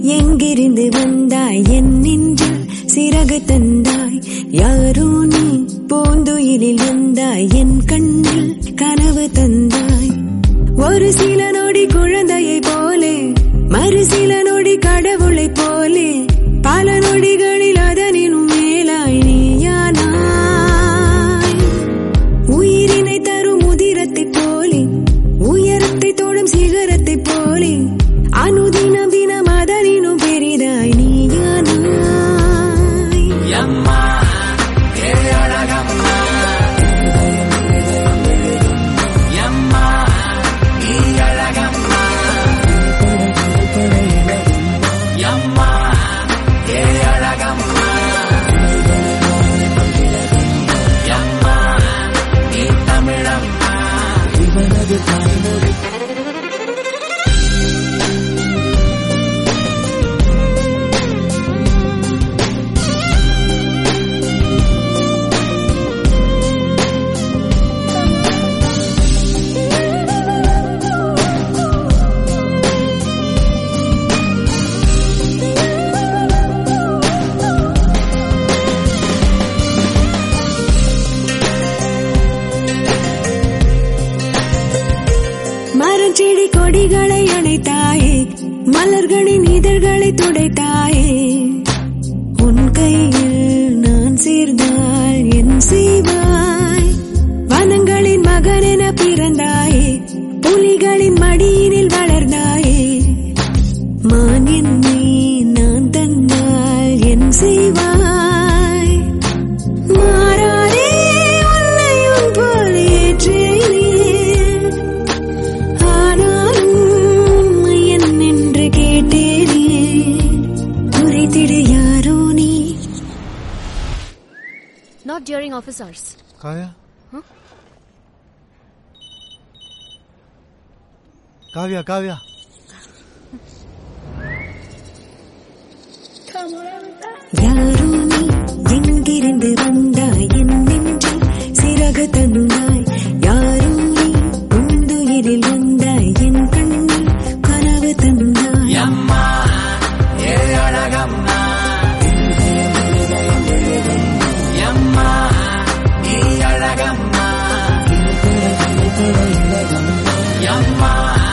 எங்கிருந்து வந்தாய் என் நெஞ்சில் சிறகு தந்தாய் யாரோ நீ பூந்துயிலில் வந்தாய் என் கண்ணில் கனவு தந்தாய் ஒரு சில நொடி குழந்தையை போலே மறு சில நொடி கடவுளை போலே பல நொடிகளில் அதனினும் மேலாய் நீயானாய் உயிரினை தரும் உதிரத்தை போலே உயரத்தை தொடும் சிகரத்தை போலே அனுதினம் தினம் அதனினும் பெரிதாய் நீயானாய் எம்மா ஏ அழகம்மா எம்மா நீ அழகம்மா எம்மா ஏ அழகம்மா எம்மா நீ தமிழம்மா மரஞ்செடி கொடிகளை அணைத்தாயே மலர்களின் இதழ்களை துடைத்தாயே உன் கையில் நான் சேர்ந்தால் என் செய்வாய் வனங்களின் மகனென பிறந்தாயே புலிகளின் மடியினில் வளர்ந்தாயே மான் என்னை நான் தந்தால் என் செய்வாய் மாறாதே உன்னை உன் போல் ஏற்றேனே ஆனாலும் உண்மை என்னென்று கேட்டேனே உரைத்திடு யாரோ நீ Not during office hours. Kavya Kavya Kavya யாரோ நீ எங்கிருந்து வந்தாய் என் நெஞ்சில் சிறகு தந்தாய் யாரோ நீ உந்துயிரில் வந்தாய் என் கண்ணில் கனவு தந்தாய் எம்மா ஏ அழகம்மா எம்மா நீ அழகம்மா எம்மா